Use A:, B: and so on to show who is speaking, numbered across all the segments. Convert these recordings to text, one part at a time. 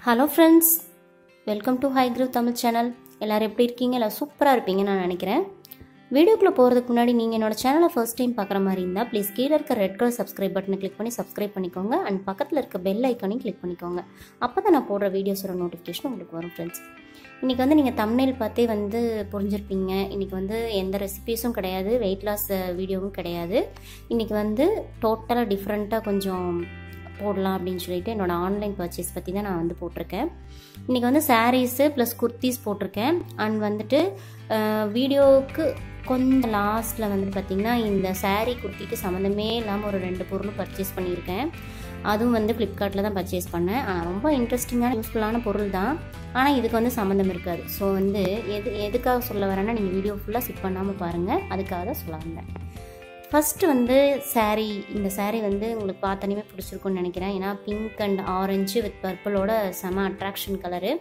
A: hello friends welcome to hi crew Tamil channel எல்லோரும் எப்படி இருக்கீங்க எல்லாம் சூப்பராக இருப்பீங்கன்னு நான் நினைக்கிறேன் வீடியோக்குள்ளே போகிறதுக்கு முன்னாடி நீங்கள் என்னோட சேனலை ஃபர்ஸ்ட் டைம் பார்க்குற மாதிரி இருந்தால் ப்ளீஸ் கீழே இருக்க ரெட் கலர் சப்ஸ்கிரைப் பட்டனை கிளிக் பண்ணி சப்ஸ்கிரைப் பண்ணிக்கோங்க அண்ட் பக்கத்தில் இருக்க பெல் ஐக்கானையும் கிளிக் பண்ணிக்கோங்க அப்போ தான் நான் போடுற வீடியோஸோட நோட்டிஃபிகேஷன் உங்களுக்கு வரும் ஃப்ரெண்ட்ஸ் இன்றைக்கி வந்து நீங்கள் தம்னைல் பார்த்தே வந்து புரிஞ்சிருப்பீங்க இன்றைக்கி வந்து எந்த ரெசிபீஸும் கிடையாது வெயிட் லாஸ் வீடியோவும் கிடையாது இன்றைக்கி வந்து டோட்டலாக டிஃப்ரெண்ட்டாக கொஞ்சம் போடலாம் அப்படின்னு சொல்லிட்டு என்னோடய ஆன்லைன் பர்ச்சேஸ் பற்றி தான் நான் வந்து போட்டிருக்கேன் இன்றைக்கி வந்து சாரீஸு ப்ளஸ் குர்த்திஸ் போட்டிருக்கேன் அண்ட் வந்துட்டு வீடியோவுக்கு கொஞ்சம் லாஸ்ட்டில் வந்துட்டு பார்த்திங்கன்னா இந்த சாரீ குர்த்திக்கு சம்மந்தமே இல்லாமல் ஒரு ரெண்டு பொருளும் பர்ச்சேஸ் பண்ணியிருக்கேன் அதுவும் வந்து ஃப்ளிப்கார்ட்டில் தான் பர்ச்சேஸ் பண்ணேன் ஆனால் ரொம்ப இன்ட்ரெஸ்டிங்கான யூஸ்ஃபுல்லான பொருள் தான் ஆனால் இதுக்கு வந்து சம்மந்தம் இருக்காது ஸோ வந்து எது எதுக்காக சொல்ல வரேன்னா நீங்கள் வீடியோ ஃபுல்லாக ஸ்கிப் பண்ணாமல் பாருங்கள் அதுக்காக தான் சொல்ல வந்தேன் ஃபஸ்ட்டு வந்து சாரீ இந்த சாரீ வந்து உங்களுக்கு பார்த்தோன்னே பிடிச்சிருக்குன்னு நினைக்கிறேன் ஏன்னா பிங்க் அண்ட் ஆரஞ்சு வித் பர்பிளோட செம அட்ராக்ஷன் கலரு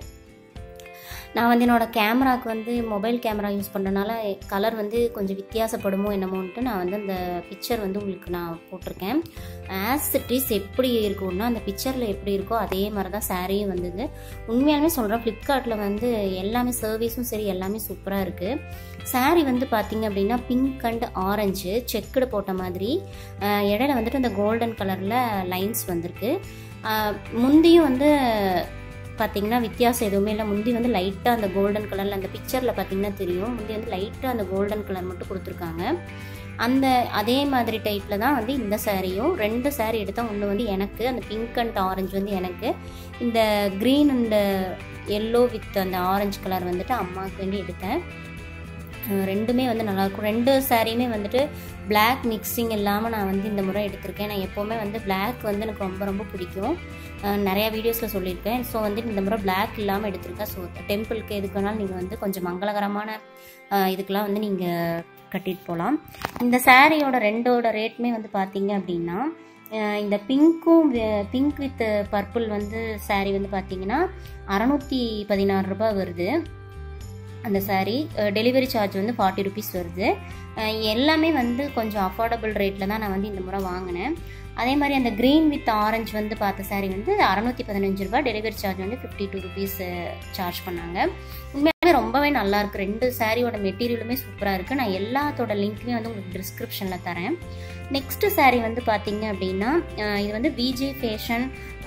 A: நான் வந்து என்னோடய கேமராவுக்கு வந்து மொபைல் கேமரா யூஸ் பண்ணுறனால கலர் வந்து கொஞ்சம் வித்தியாசப்படுமோ என்னமோன்ட்டு நான் வந்து அந்த பிக்சர் வந்து உங்களுக்கு நான் போட்டிருக்கேன் ஆஸ் இட் இஸ் எப்படி இருக்கும்னா அந்த பிக்சரில் எப்படி இருக்கோ அதே மாதிரி தான் சாரியும் வந்தது உண்மையாலுமே சொல்கிறேன் ஃப்ளிப்கார்ட்டில் வந்து எல்லாமே சர்வீஸும் சரி எல்லாமே சூப்பராக இருக்குது சாரீ வந்து பார்த்திங்க அப்படின்னா பிங்க் அண்ட் ஆரஞ்சு செக்குடு போட்ட மாதிரி இடையில வந்துட்டு அந்த கோல்டன் கலரில் லைன்ஸ் வந்திருக்கு முந்தியும் வந்து பார்த்தீங்கன்னா வித்தியாசம் எதுவுமே இல்லை முந்தி வந்து லைட்டாக அந்த கோல்டன் கலரில் அந்த பிக்சரில் பார்த்தீங்கன்னா தெரியும் முந்தி வந்து லைட்டாக அந்த கோல்டன் கலர் மட்டும் கொடுத்துருக்காங்க அந்த அதே மாதிரி டைப்பில் தான் வந்து இந்த சாரியும் ரெண்டு சாரீ எடுத்தால் ஒன்று வந்து எனக்கு அந்த பிங்க் அண்ட் ஆரஞ்சு வந்து எனக்கு இந்த க்ரீன் அண்ட் எல்லோ வித் அந்த ஆரஞ்சு கலர் வந்துட்டு அம்மாவுக்கு வேண்டி எடுத்தேன் ரெண்டுமே வந்து நல்லாயிருக்கும் ரெண்டு சாரியுமே வந்துட்டு பிளாக் மிக்சிங் இல்லாமல் நான் வந்து இந்த முறை எடுத்திருக்கேன் நான் எப்போவுமே வந்து பிளாக் வந்து எனக்கு ரொம்ப ரொம்ப பிடிக்கும் நிறையா வீடியோஸில் சொல்லியிருக்கேன் ஸோ வந்து இந்த முறை பிளாக் இல்லாமல் எடுத்திருக்கேன் ஸோ டெம்பிளுக்கு எதுக்கு வேணாலும் நீங்கள் வந்து கொஞ்சம் மங்களகரமான இதுக்கெலாம் வந்து நீங்கள் கட்டிட்டு போகலாம் இந்த சாரியோட ரெண்டோட ரேட்டுமே வந்து பார்த்தீங்க அப்படின்னா இந்த பிங்க்கும் பிங்க் வித் பர்பிள் வந்து சாரீ வந்து பார்த்தீங்கன்னா அறநூற்றி பதினாறு ரூபாய் வருது அந்த சாரீ டெலிவரி சார்ஜ் வந்து ஃபார்ட்டி ருபீஸ் வருது எல்லாமே வந்து கொஞ்சம் அஃபோர்டபுள் ரேட்டில் தான் நான் வந்து இந்த முறை வாங்கினேன் அதே மாதிரி அந்த க்ரீன் வித் ஆரஞ்சு வந்து பார்த்த சாரீ வந்து அறநூற்றி பதினஞ்சு ரூபா டெலிவரி சார்ஜ் வந்து ஃபிஃப்டி டூ ருபீஸ் சார்ஜ் பண்ணாங்க உண்மையாகவே ரொம்பவே நல்லாயிருக்கு ரெண்டு சாரியோட மெட்டீரியலுமே சூப்பராக இருக்குது நான் எல்லாத்தோட லிங்க்குமே வந்து உங்களுக்கு டிஸ்கிரிப்ஷனில் தரேன் நெக்ஸ்ட்டு சாரீ வந்து பார்த்தீங்க அப்படின்னா இது வந்து VJ fashion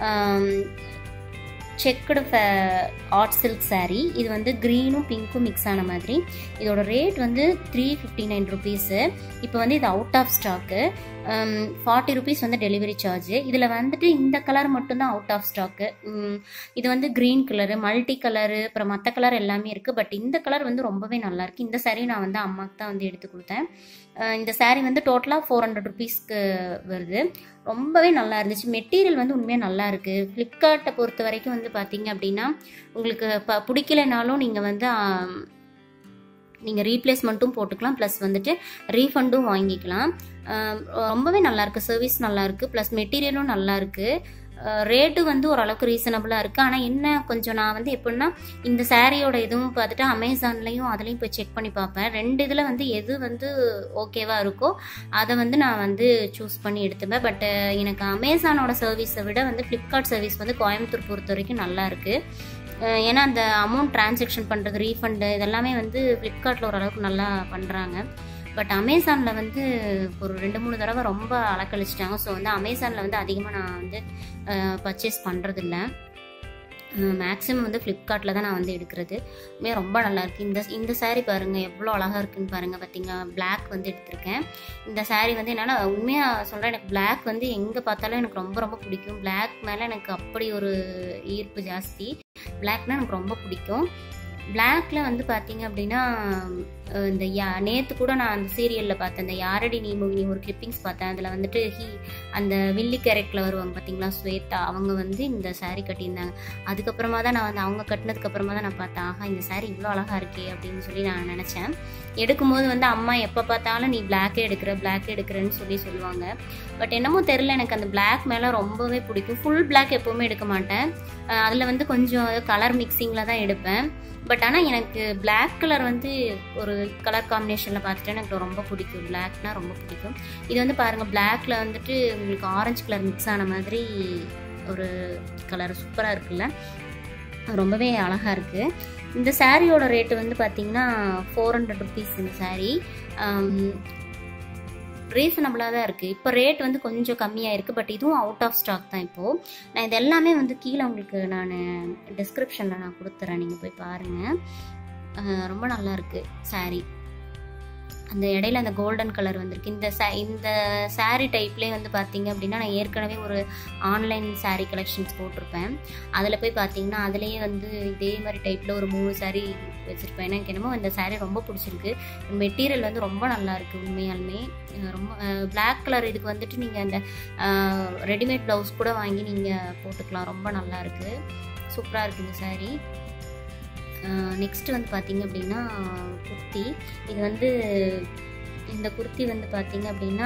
A: checked art silk sari இது வந்து க்ரீனும் பிங்க்கும் மிக்ஸ் ஆன மாதிரி இதோட ரேட் வந்து த்ரீ ஃபிஃப்டி நைன் ருபீஸு இப்போ வந்து இது out of stock forty rupees வந்து டெலிவரி சார்ஜ் இதில் வந்துட்டு இந்த கலர் மட்டும்தான் அவுட் ஆஃப் ஸ்டாக்கு இது வந்து க்ரீன் கலரு மல்டி கலரு அப்புறம் மற்ற கலர் எல்லாமே இருக்குது பட் இந்த கலர் வந்து ரொம்பவே நல்லாயிருக்கு இந்த சாரீ நான் வந்து அம்மாவுக்கு தான் வந்து எடுத்து கொடுத்தேன் இந்த சாரீ வந்து டோட்டலாக ஃபோர் ஹண்ட்ரட் ருபீஸ்க்கு வருது ரொம்பவே நல்லா இருந்துச்சு மெட்டீரியல் வந்து உண்மையாக நல்லா இருக்குது ஃப்ளிப்கார்ட்டை பொறுத்த வரைக்கும் வந்து பார்த்தீங்க அப்படின்னா உங்களுக்கு ப பிடிக்கலைனாலும் நீங்கள் வந்து நீங்கள் ரீப்ளேஸ்மெண்ட்டும் போட்டுக்கலாம் ப்ளஸ் வந்துட்டு ரீஃபண்டும் வாங்கிக்கலாம் ரொம்பவே நல்லாயிருக்கு சர்வீஸ் நல்லாயிருக்கு ப்ளஸ் மெட்டீரியலும் நல்லாயிருக்கு ரேட்டு வந்து ஓரளவுக்கு ரீசனபிளாக இருக்குது ஆனால் என்ன கொஞ்சம் நான் வந்து எப்படின்னா இந்த சாரியோட இதுவும் பார்த்துட்டு அமேசான்லேயும் அதுலேயும் போய் செக் பண்ணி பார்ப்பேன் ரெண்டு இதில் வந்து எது வந்து ஓகேவாக இருக்கோ அதை வந்து நான் வந்து சூஸ் பண்ணி எடுத்துப்பேன் பட் எனக்கு அமேசானோட சர்வீஸை விட வந்து ஃப்ளிப்கார்ட் சர்வீஸ் வந்து கோயம்புத்தூர் பொறுத்த வரைக்கும் நல்லா இருக்குது ஏன்னா அந்த அமௌண்ட் டிரான்சாக்ஷன் பண்ணுறது ரீஃபண்டு இதெல்லாமே வந்து ஃப்ளிப்கார்ட்டில் ஓரளவுக்கு நல்லா பண்ணுறாங்க பட் அமேசானில் வந்து ஒரு ரெண்டு மூணு தடவை ரொம்ப அலக்கழிச்சிட்டாங்க ஸோ வந்து அமேசானில் வந்து அதிகமாக நான் வந்து பர்ச்சேஸ் பண்ணுறதில்ல மேக்ஸிமம் வந்து ஃப்ளிப்கார்ட்டில் தான் நான் வந்து எடுக்கிறது மே ரொம்ப நல்லாயிருக்கு இந்த இந்த சாரீ பாருங்கள் எவ்வளோ அழகாக இருக்குன்னு பாருங்கள் பார்த்தீங்க பிளாக் வந்து எடுத்திருக்கேன் இந்த சாரீ வந்து என்னென்னா உண்மையாக சொல்கிறேன் எனக்கு பிளாக் வந்து எங்கே பார்த்தாலும் எனக்கு ரொம்ப ரொம்ப பிடிக்கும் பிளாக் மேலே எனக்கு அப்படி ஒரு ஈர்ப்பு ஜாஸ்தி பிளாக்னால் எனக்கு ரொம்ப பிடிக்கும் பிளாக்ல வந்து பார்த்தீங்க அப்படின்னா இந்த யா நேற்று கூட நான் அந்த சீரியலில் பார்த்தேன் இந்த யாரடி நீ நீ ஒரு கிளிப்பிங்ஸ் பார்த்தேன் அதில் வந்துட்டு ஹீ அந்த வில்லி கேரக்டரில் வருவாங்க பார்த்தீங்களா ஸ்வேதா அவங்க வந்து இந்த சாரீ கட்டியிருந்தாங்க அதுக்கப்புறமா தான் நான் வந்து அவங்க கட்டினதுக்கு அப்புறமா தான் நான் பார்த்தேன் ஆஹா இந்த சாரீ இவ்வளோ அழகாக இருக்கே அப்படின்னு சொல்லி நான் நினச்சேன் எடுக்கும்போது வந்து அம்மா எப்போ பார்த்தாலும் நீ பிளாக்கே எடுக்கிற பிளாக்கே எடுக்கிறேன்னு சொல்லி சொல்லுவாங்க பட் என்னமோ தெரில எனக்கு அந்த பிளாக் மேலே ரொம்பவே பிடிக்கும் ஃபுல் பிளாக் எப்போவுமே எடுக்க மாட்டேன் அதில் வந்து கொஞ்சம் கலர் மிக்சிங்கில் தான் எடுப்பேன் பட் ஆனால் எனக்கு பிளாக் கலர் வந்து ஒரு கலர் காம்பினேஷனில் பார்த்துட்டு எனக்கு ரொம்ப பிடிக்கும் பிளாக்னா ரொம்ப பிடிக்கும் இது வந்து பாருங்கள் பிளாக்ல வந்துட்டு உங்களுக்கு ஆரஞ்சு கலர் மிக்ஸ் ஆன மாதிரி ஒரு கலர் சூப்பராக இருக்குல்ல ரொம்பவே அழகாக இருக்குது இந்த சாரியோட ரேட்டு வந்து பார்த்தீங்கன்னா ஃபோர் ஹண்ட்ரட் ருபீஸ் இந்த சாரீ ரீசனபிளாக தான் இருக்குது இப்போ ரேட் வந்து கொஞ்சம் கம்மியாக இருக்குது பட் இதுவும் அவுட் ஆஃப் ஸ்டாக் தான் இப்போது நான் இது எல்லாமே வந்து கீழே உங்களுக்கு நான் டிஸ்கிரிப்ஷனில் நான் கொடுத்துறேன் நீங்கள் போய் பாருங்கள் ரொம்ப நல்லா இருக்குது சாரீ அந்த இடையில அந்த கோல்டன் கலர் வந்திருக்கு இந்த சா இந்த சாரீ டைப்லேயே வந்து பார்த்தீங்க அப்படின்னா நான் ஏற்கனவே ஒரு ஆன்லைன் சாரீ கலெக்ஷன்ஸ் போட்டிருப்பேன் அதில் போய் பார்த்தீங்கன்னா அதுலேயே வந்து இதே மாதிரி டைப்பில் ஒரு மூணு சாரீ வச்சுருப்பேன் எனக்கு என்னமோ இந்த சாரீ ரொம்ப பிடிச்சிருக்கு மெட்டீரியல் வந்து ரொம்ப நல்லா இருக்குது உண்மையாலுமே ரொம்ப பிளாக் கலர் இதுக்கு வந்துட்டு நீங்கள் அந்த ரெடிமேட் ப்ளவுஸ் கூட வாங்கி நீங்கள் போட்டுக்கலாம் ரொம்ப நல்லா இருக்குது சூப்பராக இருக்குது இந்த சாரீ நெக்ஸ்ட் வந்து பார்த்தீங்க அப்படின்னா குர்த்தி இது வந்து இந்த குர்த்தி வந்து பார்த்தீங்க அப்படின்னா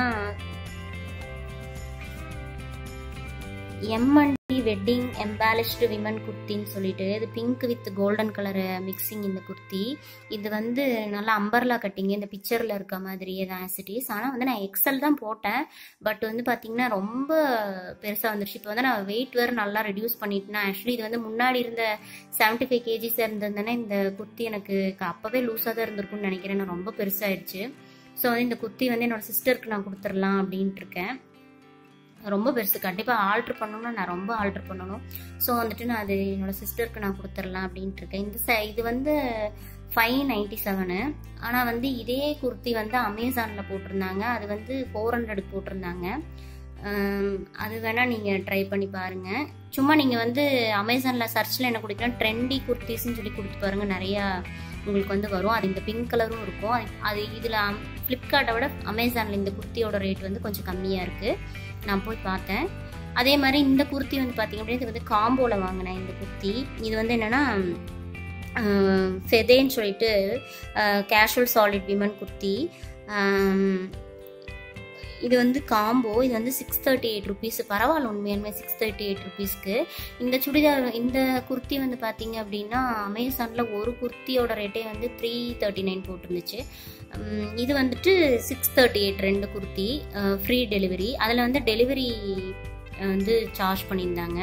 A: எம்என்டி வெட்டிங் எம்பாலிஷ்டு விமன் குர்த்தின்னு சொல்லிட்டு இது pink with golden colour mixing இந்த குர்த்தி இது வந்து நல்லா அம்பர்லா கட்டிங்க இந்த பிக்சரில் இருக்க மாதிரியே தான் ஆசிட்டிஸ் ஆனால் வந்து நான் எக்ஸல் தான் போட்டேன் பட் வந்து பார்த்தீங்கன்னா ரொம்ப பெருசாக வந்துருச்சு இப்போ வந்து நான் வெயிட் வேறு நல்லா ரெடியூஸ் பண்ணிட்டேன் ஆக்சுவலி இது வந்து முன்னாடி இருந்த செவன்ட்டி ஃபைவ் கேஜிஸ் இருந்ததுனால இந்த குர்த்தி எனக்கு அப்போவே லூஸாக தான் இருந்திருக்கும்னு நினைக்கிறேன் நான் ரொம்ப பெருசாகிடுச்சு ஸோ வந்து இந்த குர்த்தி வந்து என்னோட சிஸ்டருக்கு நான் கொடுத்துடலாம் அப்படின்ட்டு இருக்கேன் ரொம்ப பெருசு கண்டிப்பாக ஆல்ட்ரு பண்ணணும்னா நான் ரொம்ப ஆல்ட்ரு பண்ணணும் ஸோ வந்துட்டு நான் அது என்னோட சிஸ்டருக்கு நான் கொடுத்துடலாம் அப்படின்ட்டு இருக்கேன் இந்த ச இது வந்து ஃபைவ் நைன்டி செவனு ஆனால் வந்து இதே குர்த்தி வந்து அமேசானில் போட்டிருந்தாங்க அது வந்து ஃபோர் ஹண்ட்ரடுக்கு போட்டிருந்தாங்க அது வேணால் நீங்கள் ட்ரை பண்ணி பாருங்கள் சும்மா நீங்கள் வந்து அமேசானில் சர்ச்சில் என்ன கொடுக்கலாம் ட்ரெண்டி குர்த்திஸ்ன்னு சொல்லி கொடுத்து பாருங்கள் நிறையா உங்களுக்கு வந்து வரும் அது இந்த பிங்க் கலரும் இருக்கும் அது இதில் ஃப்ளிப்கார்ட்டை விட அமேசானில் இந்த குர்த்தியோட ரேட் வந்து கொஞ்சம் கம்மியாக இருக்குது நான் போய் பார்த்தேன் அதே மாதிரி இந்த குர்த்தி வந்து பார்த்திங்க அப்படின்னா இது வந்து காம்போவில் வாங்கினேன் இந்த குர்த்தி இது வந்து என்னென்னா ஃபெதேன்னு சொல்லிட்டு கேஷுவல் சாலிட் விமன் குர்த்தி இது வந்து காம்போ இது வந்து சிக்ஸ் தேர்ட்டி எயிட் ருபீஸ் பரவாயில்ல உண்மையாலுமே சிக்ஸ் தேர்ட்டி எயிட் ருபீஸ்க்கு இந்த சுடிதார் இந்த குர்த்தி வந்து பார்த்தீங்க அப்படின்னா அமேசானில் ஒரு குர்த்தியோட ரேட்டே வந்து த்ரீ தேர்ட்டி நைன் போட்டிருந்துச்சு இது வந்துட்டு சிக்ஸ் தேர்ட்டி எயிட் ரெண்டு குர்த்தி ஃப்ரீ டெலிவரி அதில் வந்து டெலிவரி வந்து சார்ஜ் பண்ணியிருந்தாங்க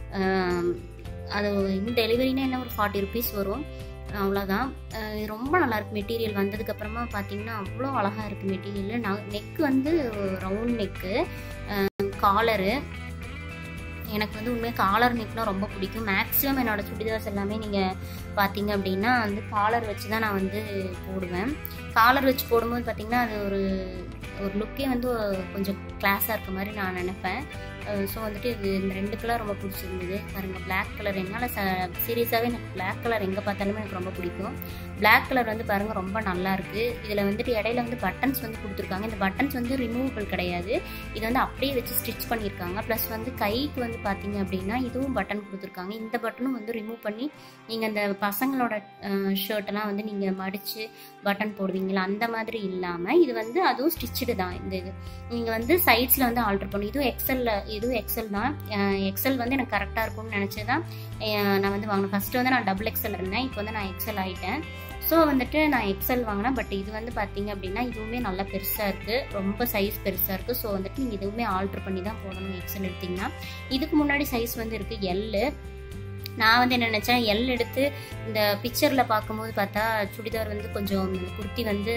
A: அது இன்னும் டெலிவரினா என்ன ஒரு ஃபார்ட்டி ருபீஸ் வரும் அவ்வளோதான் இது ரொம்ப நல்லாயிருக்கு மெட்டீரியல் வந்ததுக்கப்புறமா பார்த்தீங்கன்னா அவ்வளோ அழகாக இருக்குது மெட்டீரியல் நான் நெக்கு வந்து ரவுண்ட் நெக்கு காலரு எனக்கு வந்து உண்மையாக காலர் நெக்னால் ரொம்ப பிடிக்கும் மேக்ஸிமம் என்னோடய சுடிதார்ஸ் எல்லாமே நீங்கள் பார்த்தீங்க அப்படின்னா வந்து காலர் வச்சு தான் நான் வந்து போடுவேன் காலர் வச்சு போடும்போது பார்த்திங்கன்னா அது ஒரு ஒரு லுக்கே வந்து கொஞ்சம் கிளாஸாக இருக்க மாதிரி நான் நினைப்பேன் ஸோ வந்துட்டு இது இந்த ரெண்டு கலர் ரொம்ப பிடிச்சிருந்தது பாருங்கள் பிளாக் கலர் என்னால் ச சீரியஸாகவே எனக்கு பிளாக் கலர் எங்கே பார்த்தாலுமே எனக்கு ரொம்ப பிடிக்கும் பிளாக் கலர் வந்து பாருங்கள் ரொம்ப நல்லா இருக்குது இதில் வந்துட்டு இடையில வந்து பட்டன்ஸ் வந்து கொடுத்துருக்காங்க இந்த பட்டன்ஸ் வந்து ரிமூவபிள் கிடையாது இது வந்து அப்படியே வச்சு ஸ்டிச் பண்ணியிருக்காங்க ப்ளஸ் வந்து கைக்கு வந்து பார்த்தீங்க அப்படின்னா இதுவும் பட்டன் கொடுத்துருக்காங்க இந்த பட்டனும் வந்து ரிமூவ் பண்ணி நீங்கள் அந்த பசங்களோட ஷர்ட்டெல்லாம் வந்து நீங்கள் மடித்து பட்டன் போடுவீங்களா அந்த மாதிரி இல்லாமல் இது வந்து அதுவும் ஸ்டிச்சுடு தான் இந்த இது நீங்கள் வந்து சைட்ஸில் வந்து ஆல்ட்ரு பண்ணும் இதுவும் எக்ஸலில் இதுவும் எக்ஸல் தான் எக்ஸல் வந்து எனக்கு கரெக்டாக இருக்கும்னு நினச்சி தான் நான் வந்து வாங்கினேன் ஃபஸ்ட்டு வந்து நான் டபுள் எக்ஸல் இருந்தேன் இப்போ வந்து நான் எக்ஸல் ஆகிட்டேன் ஸோ வந்துட்டு நான் எக்ஸல் வாங்கினேன் பட் இது வந்து பார்த்தீங்க அப்படின்னா இதுவுமே நல்லா பெருசாக இருக்குது ரொம்ப சைஸ் பெருசாக இருக்குது ஸோ வந்துட்டு நீங்கள் இதுவுமே ஆல்ட்ரு பண்ணி தான் போடணும் எக்ஸல் எடுத்திங்கன்னா இதுக்கு முன்னாடி சைஸ் வந்து இருக்குது எல்லு நான் வந்து என்ன நினச்சேன் எல் எடுத்து இந்த பிக்சரில் பார்க்கும்போது பார்த்தா சுடிதார் வந்து கொஞ்சம் குர்த்தி வந்து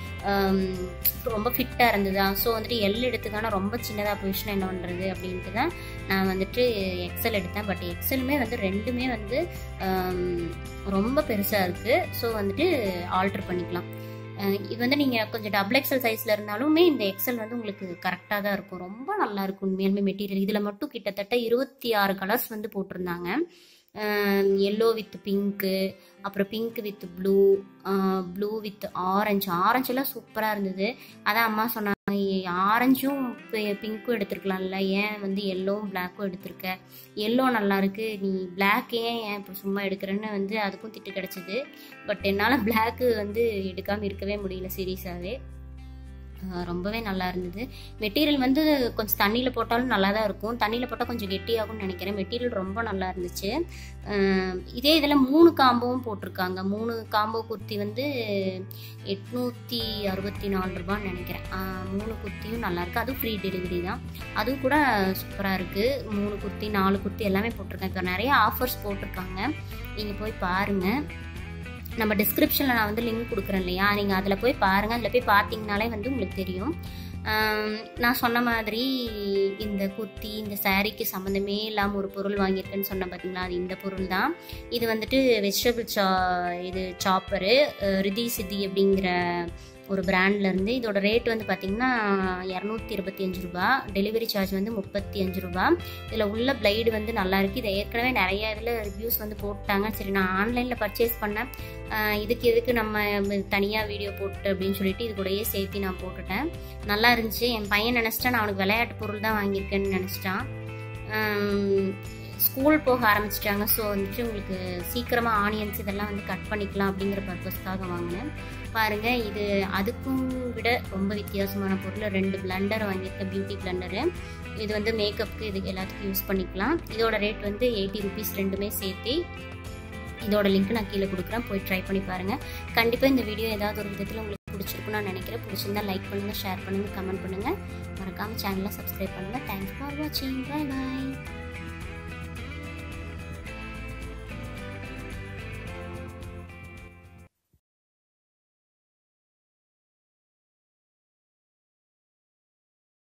A: ரொம்ப ஃபிட்டாக இருந்ததா ஸோ வந்துட்டு எல் எடுத்துக்கான ரொம்ப சின்னதாக போயிடுச்சுன்னா என்ன பண்ணுறது அப்படின்ட்டு தான் நான் வந்துட்டு எக்ஸல் எடுத்தேன் பட் எக்ஸலுமே வந்து ரெண்டுமே வந்து ரொம்ப பெருசாக இருக்குது ஸோ வந்துட்டு ஆல்ட்ரு பண்ணிக்கலாம் இது வந்து நீங்கள் கொஞ்சம் டபுள் எக்ஸல் சைஸில் இருந்தாலுமே இந்த எக்ஸல் வந்து உங்களுக்கு கரெக்டாக தான் இருக்கும் ரொம்ப நல்லா இருக்கும் உண்மையாலுமே மெட்டீரியல் இதில் மட்டும் கிட்டத்தட்ட இருபத்தி ஆறு கலர்ஸ் வந்து போட்டிருந்தாங்க எல்லோ வித் பிங்க்கு அப்புறம் pink with blue blue with orange ஆரஞ்செல்லாம் சூப்பராக இருந்தது அதான் அம்மா சொன்னாங்க ஆரஞ்சும் பிங்க்கும் எடுத்துருக்கலாம்ல ஏன் வந்து எல்லோவும் பிளாக்கும் எடுத்திருக்க எல்லோ நல்லா இருக்கு நீ பிளாக் ஏன் ஏன் இப்போ சும்மா எடுக்கிறேன்னு வந்து அதுக்கும் திட்டு கிடச்சிது பட் என்னால் பிளாக்கு வந்து எடுக்காமல் இருக்கவே முடியல சீரியஸாகவே ரொம்பவே நல்லா இருந்தது மெட்டீரியல் வந்து கொஞ்சம் தண்ணியில் போட்டாலும் நல்லா தான் இருக்கும் தண்ணியில் போட்டால் கொஞ்சம் கெட்டியாகும்னு நினைக்கிறேன் மெட்டீரியல் ரொம்ப நல்லா இருந்துச்சு அஹ் இதே இதில் மூணு காம்போவும் போட்டிருக்காங்க மூணு காம்போ குர்த்தி வந்து எட்நூற்றி அறுபத்தி நாலு ரூபான்னு நினைக்கிறேன் அஹ் மூணு குர்த்தியும் நல்லா இருக்கு அதுவும் ஃப்ரீ டெலிவரி தான் அதுவும் கூட சூப்பராக இருக்குது மூணு குர்த்தி நாலு குர்த்தி எல்லாமே போட்டிருக்காங்க இப்போ நிறைய ஆஃபர்ஸ் போட்டிருக்காங்க நீங்கள் போய் பாருங்கள் நம்ம டிஸ்கிரிப்ஷனில் நான் வந்து லிங்க் கொடுக்குறேன் இல்லையா நீங்கள் அதில் போய் பாருங்கள் அதில் போய் பார்த்தீங்கனாலே வந்து உங்களுக்கு தெரியும் ஆம், நான் சொன்ன மாதிரி இந்த குர்த்தி இந்த சாரீக்கு சம்மந்தமே இல்லாமல் ஒரு பொருள் வாங்கியிருக்கேன்னு சொன்னேன் பார்த்தீங்களா அது இந்த பொருள் தான் இது வந்துட்டு வெஜிடபிள் சா இது சாப்பரு ரிதி சித்தி அப்படிங்கிற ஒரு brandல இருந்து இதோட ரேட் வந்து பார்த்தீங்கன்னா இரநூத்தி இருபத்தி அஞ்சு ரூபா டெலிவரி சார்ஜ் வந்து முப்பத்தி அஞ்சு ரூபா இதில் உள்ள பிளைடு வந்து நல்லா இருக்கு இதை ஏற்கனவே நிறைய இதில் ரிவ்யூஸ் வந்து போட்டாங்க சரி நான் ஆன்லைனில் பர்ச்சேஸ் பண்ணேன் ஆஹ் இதுக்கு எதுக்கு நம்ம தனியாக வீடியோ போட்டு அப்படின்னு சொல்லிட்டு இது கூடயே சேர்த்து நான் போட்டுட்டேன் நல்லா இருந்துச்சு என் பையன் நினச்சிட்டான் நான் அவனுக்கு விளையாட்டு பொருள் தான் வாங்கியிருக்கேன்னு நினச்சிட்டான் ஸ்கூல் போக ஆரம்பிச்சிட்டாங்க ஸோ வந்துட்டு உங்களுக்கு சீக்கிரமாக ஆனியன்ஸ் இதெல்லாம் வந்து கட் பண்ணிக்கலாம் அப்படிங்கிற பர்பஸ்க்காக வாங்கினேன் பாருங்கள் இது அதுக்கும் விட ரொம்ப வித்தியாசமான பொருள் ரெண்டு பிளண்டர் வாங்கியிருக்கேன் பியூட்டி பிளண்டரு இது வந்து மேக்கப்புக்கு இதுக்கு எல்லாத்துக்கும் யூஸ் பண்ணிக்கலாம் இதோட ரேட் வந்து எயிட்டி ருபீஸ் ரெண்டுமே சேர்த்து இதோட லிங்க் நான் கீழே கொடுக்குறேன் போய் ட்ரை பண்ணி பாருங்கள் கண்டிப்பாக இந்த வீடியோ ஏதாவது ஒரு விதத்தில் உங்களுக்கு பிடிச்சிருக்குன்னு நான் நினைக்கிறேன் பிடிச்சிருந்தா லைக் பண்ணுங்கள் ஷேர் பண்ணுங்கள் கமெண்ட் பண்ணுங்கள் மறக்காமல் சேனலை சப்ஸ்கிரைப் பண்ணுங்கள் தேங்க்ஸ் ஃபார் வாட்சிங் பை பாய்